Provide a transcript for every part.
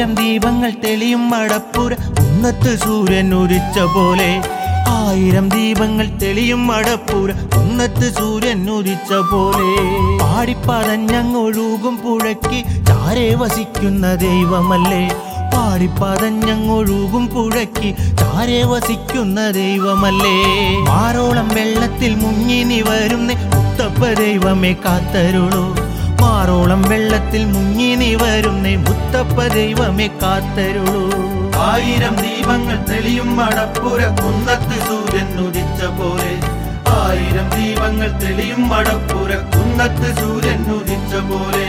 ആയിരം ദീപങ്ങൾ തെളിയും മടപ്പുര കുന്നത്ത് സൂര്യൻ ഉദിച്ച പോലെ ആയിരം ദീപങ്ങൾ തെളിയും മടപ്പുര കുന്നത്ത് സൂര്യൻ ഉദിച്ച പോലെ പാടിപ്പതഞ്ഞങ്ങൊഴുകും പുഴയ്ക്ക് ചാരെ വസിക്കുന്ന ദൈവമല്ലേ പാടിപ്പതഞ്ഞങ്ങൊഴുകും പുഴയ്ക്ക് ചാരെ വസിക്കുന്ന ദൈവമല്ലേ മാറോളം വെള്ളത്തിൽ മുങ്ങി നീ വരുന്ന മുത്തപ്പ ദൈവമേ കാത്തരുളൂ മാറോളം വെള്ളത്തിൽ മുങ്ങി നീ വരുന്നേ മുത്തപ്പ ദൈവമേ കാത്തരുളൂ ആയിരം ദീപങ്ങൾ തെളിയും മടപ്പുര കുന്നത്ത് സൂര്യൻ ഉദിച്ച പോലെ ആയിരം ദീപങ്ങൾ തെളിയും മടപ്പുര കുന്നത്ത് സൂര്യൻ ഉദിച്ച പോലെ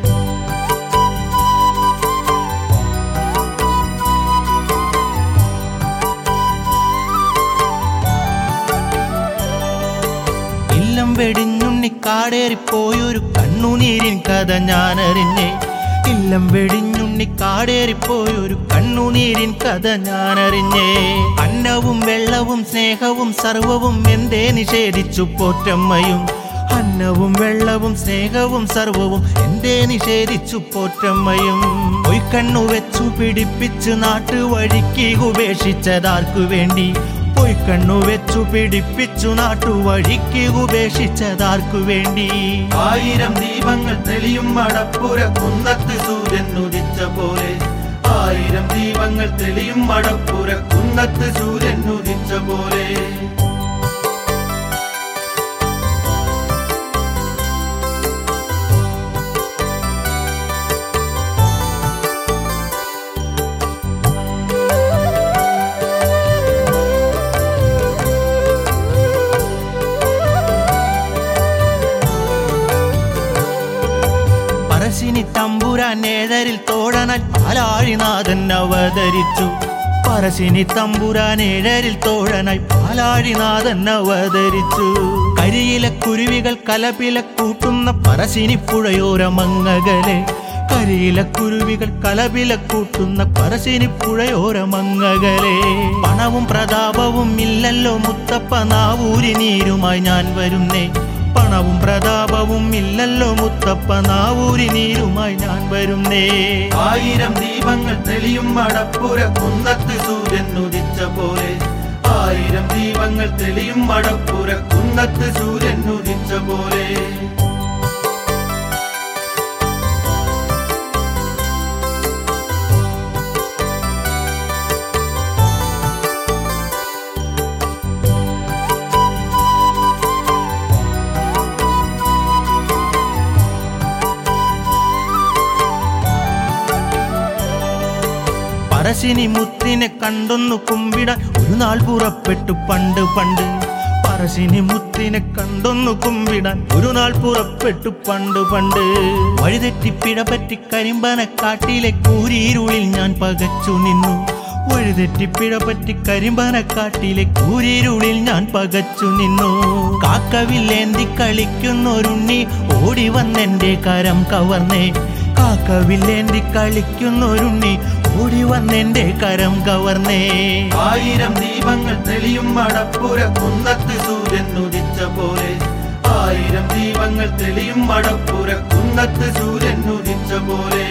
ഇല്ലം വെടിഞ്ഞുണ്ണി കാടേറിപ്പോയൊരു കണ്ണുനീരിൻ കഥ ഞാനറിഞ്ഞേ ഇല്ലം വെടിഞ്ഞുണ്ണി കാടേറിപ്പോയൊരു കണ്ണുനീരിൻ കഥ ഞാനറിഞ്ഞേ അന്നവും വെള്ളവും സ്നേഹവും സർവവും എന്തേ നിഷേധിച്ചു പോറ്റമ്മയും അന്നവും വെള്ളവും സ്നേഹവും സർവവും എന്തേ നിഷേധിച്ചു പോറ്റമ്മയും പൊയ്ക്കണ്ണു വെച്ചു പിടിപ്പിച്ച് നാട്ടുവഴിക്ക് ഉപേക്ഷിച്ചതാർക്കു വേണ്ടി പൊയ്ക്കണ്ണു വെച്ചു പിടിപ്പിച്ചു നാട്ടുവഴിക്ക് ഉപേക്ഷിച്ചതാർക്കു വേണ്ടി ആയിരം ദീപങ്ങൾ തെളിയും മടപ്പുര കുന്നത്ത് സൂര്യൻ ഉദിച്ച പോലെ ആയിരം ദീപങ്ങൾ തെളിയും മടപ്പുര കുന്നത്ത് സൂര്യൻ ഉദിച്ച പോലെ പറശ്ശിനി തമ്പുരാൻ ഏഴരിൽ തോഴനാൽ പാലാഴിനാഥൻ അവതരിച്ചു പറശ്ശിനി തമ്പുരാൻ ഏഴരിൽ തോഴനായി പാലാഴിനാഥൻ അവതരിച്ചു കരിയിലെ കുരുവികൾ കലപില കൂട്ടുന്ന പറശ്ശിനി പുഴയോരമങ്ങകലെ കരിയിലെ കുരുവികൾ കലപില കൂട്ടുന്ന പറശ്ശിനി പുഴയോരമങ്ങകലെ പണവും പ്രതാപവും ഇല്ലല്ലോ മുത്തപ്പ നാവൂരി നീരുമായി ഞാൻ വരുന്നേ പണവും പ്രതാപവും ഇല്ലല്ലോ മുത്തപ്പ നാവൂരി നീരുമായി ഞാൻ വരുന്നേ ആയിരം ദീപങ്ങൾ തെളിയും മടപ്പുര കുന്നത്ത് സൂര്യൻ ഉദിച്ച പോലെ ആയിരം ദീപങ്ങൾ തെളിയും മടപ്പുര കുന്നത്ത് സൂര്യൻ ഉദിച്ച പോലെ പറശ്ശിനി മുത്തിനെ കണ്ടൊന്നു കുമ്പിടാൻ ഒരു നാൾ പുറപ്പെട്ടു പണ്ട് പണ്ട് പറശ്ശിനി മുത്തിനെ കണ്ടൊന്നു കുമ്പിടാൻ ഒരു നാൾ പുറപ്പെട്ടു പണ്ട് പണ്ട് വഴിതെറ്റി പിഴപറ്റി കരിമ്പന കാട്ടിലെ കൂരിരുളിൽ ഞാൻ പകച്ചു നിന്നു വഴിതെറ്റി പിഴപറ്റി കരിമ്പന കാട്ടിലെ കൂരിരുളിൽ ഞാൻ പകച്ചു നിന്നു കാക്കവില്ലേന്തി കളിക്കുന്നൊരുണ്ണി ഓടി വന്നെന്റെ കരം കവർന്നേ കാക്കവില്ലേന്തി കളിക്കുന്നൊരുണ്ണി ഓടി വന്നെന്റെ കരം കവർന്നേ ആയിരം ദീപങ്ങൾ തെളിയും മടപ്പുര കുന്നത്ത് സൂര്യൻ ഉദിച്ച പോലെ ആയിരം ദീപങ്ങൾ തെളിയും മടപ്പുര കുന്നത്ത് സൂര്യൻ ഉദിച്ച പോലെ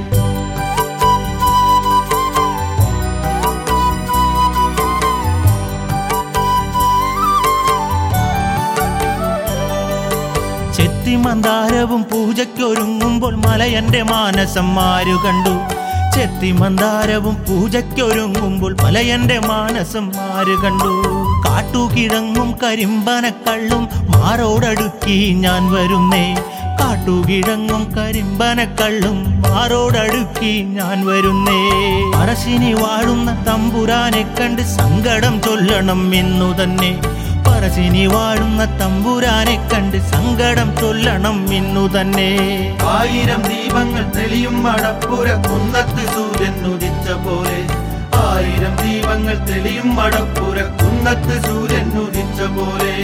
ചെത്തിമന്ദാരവും പൂജയ്ക്കൊരുങ്ങുമ്പോൾ മലയന്റെ മാനസം ആരു കണ്ടു ചെത്തിമന്ദാരവും പൂജയ്ക്കൊരുങ്ങുമ്പോൾ മലയന്റെ മാനസം ആര് കണ്ടു കാട്ടുകിഴങ്ങും കരിമ്പനക്കള്ളും മാറോടടുക്കി ഞാൻ വരുന്നേ കാട്ടുകിഴങ്ങും കരിമ്പനക്കള്ളും മാറോടടുക്കി ഞാൻ വരുന്നേ പറശ്ശിനി വാഴുന്ന തമ്പുരാനെ കണ്ട് സങ്കടം ചൊല്ലണം എന്നു തന്നെ പറശ്ശിനി വാഴുന്ന തമ്പുരാനെ കണ്ട് സങ്കടം ചൊല്ലണം ഇന്നു തന്നെ ആയിരം ദീപങ്ങൾ തെളിയും മടപ്പുര കുന്നത്ത് സൂര്യൻ ഉദിച്ച പോലെ ആയിരം ദീപങ്ങൾ തെളിയും മടപ്പുര കുന്നത്ത് സൂര്യൻ ഉദിച്ച പോലെ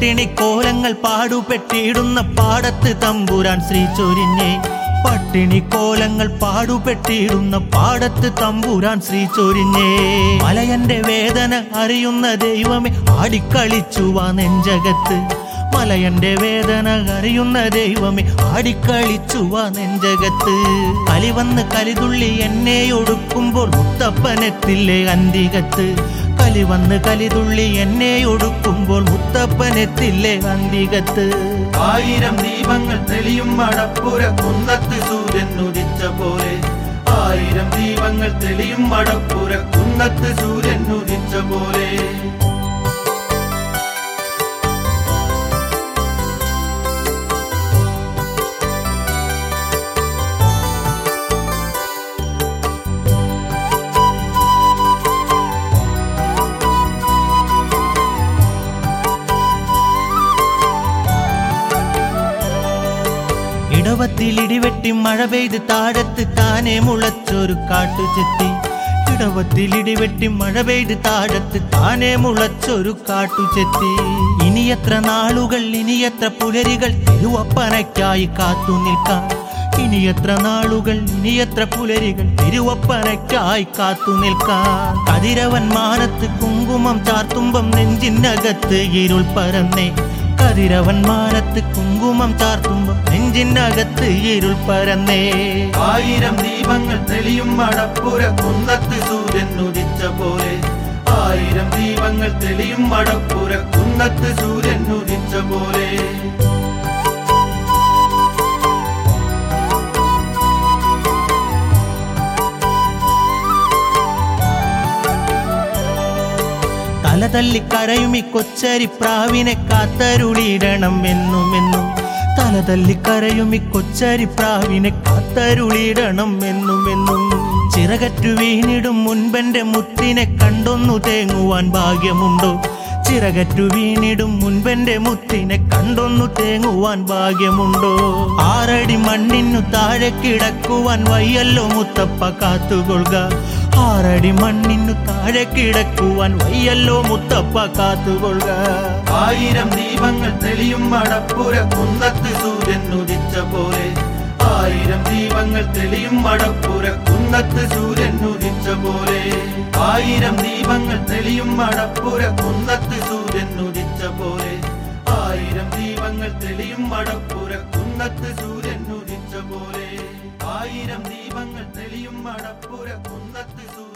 പട്ടിണിക്കോലങ്ങൾ പാടുപെട്ടിടുന്ന പാടത്ത് തമ്പുരാൻ ശ്രീ ചൊരിഞ്ഞേ പട്ടിണിക്കോലങ്ങൾ പാടുപെട്ടിടുന്ന പാടത്ത് തമ്പുരാൻ ശ്രീ ചൊരിഞ്ഞേ മലയന്റെ വേദന അറിയുന്ന ദൈവമേ ആടിക്കളിച്ചു വാ നെഞ്ചകത്ത് മലയന്റെ വേദന അറിയുന്ന ദൈവമേ ആടിക്കളിച്ചു വാ നെഞ്ചകത്ത് കലിവന്ന് കലിതുള്ളി എന്നെ ഒടുക്കുമ്പോൾ മുത്തപ്പനെത്തില്ലേ അന്തികത്ത് കലിവന്ന് കലിതുള്ളി എന്നെ ഒടുക്കുമ്പോൾ മുത്തപ്പനെത്തില്ലേ അന്തികത്ത് ആയിരം ദീപങ്ങൾ തെളിയും മടപ്പുര കുന്നത്ത് സൂര്യൻ ഉദിച്ച പോലെ ആയിരം ദീപങ്ങൾ തെളിയും മടപ്പുര കുന്നത്ത് സൂര്യൻ ഉദിച്ച പോലെ ഇടവത്തിൽ ഇടിവെട്ടി മഴ പെയ്ത് താഴത്ത് താനെ മുളച്ചൊരു കാട്ടുചെത്തി ഇടവത്തിൽ ഇടിവെട്ടി മഴ പെയ്ത് താഴത്ത് താനെ മുളച്ചൊരു കാട്ടുചെത്തി ഇനിയത്ര നാളുകൾ ഇനിയത്ര പുലരികൾ തിരുവപ്പനയ്ക്കായി കാത്തു നിൽക്കാം ഇനിയത്ര നാളുകൾ ഇനിയത്ര പുലരികൾ തിരുവപ്പനയ്ക്കായി കാത്തു നിൽക്കാൻ കതിരവൻ മാനത്ത് കുങ്കുമം ചാർത്തുമ്പം നെഞ്ചിനകത്ത് ഇരുൾ പരന്നേ കതിരവൻ മാനത്ത് കുങ്കുമം ചാർത്തുമ്പം നെഞ്ചിനകത്ത് ഇരുൾ പരന്നേ ആയിരം ദീപങ്ങൾ തെളിയും മടപ്പുര കുന്നത്ത് സൂര്യൻ ഉദിച്ച പോലെ ആയിരം ദീപങ്ങൾ തെളിയും മടപ്പുര കുന്നത്ത് സൂര്യൻ ഉദിച്ച പോലെ തലതല്ലി കരയുമി കൊച്ചരി പ്രാവിനെ കാത്തരുളിയിടണം എന്നും എന്നും തലതല്ലി കരയുമി കൊച്ചരി പ്രാവിനെ കാത്തരുളിയിടണം എന്നും എന്നും ചിറകറ്റു വീണിടും മുൻപെന്റെ മുത്തിനെ കണ്ടൊന്നു തേങ്ങുവാൻ ഭാഗ്യമുണ്ടോ ചിറകറ്റു വീണിടും മുൻപെന്റെ മുത്തിനെ കണ്ടൊന്നു തേങ്ങുവാൻ ഭാഗ്യമുണ്ടോ ആറടി മണ്ണിനു താഴെ കിടക്കുവാൻ വയ്യല്ലോ മുത്തപ്പ കാത്തുകൊള്ളുക ആറടി മണ്ണിനു താഴെ കിടക്കുവാൻ വയ്യല്ലോ മുത്തപ്പ കാത്തുകൊള്ളുക ആയിരം ദീപങ്ങൾ തെളിയും മടപ്പുര കുന്നത്ത് സൂര്യൻ ഉദിച്ച പോലെ ആയിരം ദീപങ്ങൾ തെളിയും മടപ്പുര കുന്നത്ത് സൂര്യൻ ഉദിച്ച പോലെ ആയിരം ദീപങ്ങൾ തെളിയും മടപ്പുര കുന്നത്ത് സൂര്യൻ ഉദിച്ച പോലെ ആയിരം ദീപങ്ങൾ തെളിയും മടപ്പുര കുന്നത്ത് സൂര്യൻ ഉദിച്ച പോലെ ആയിരം ദീപങ്ങൾ തെളിയും മടപ്പുര കുന്നത്ത് സൂര്യൻ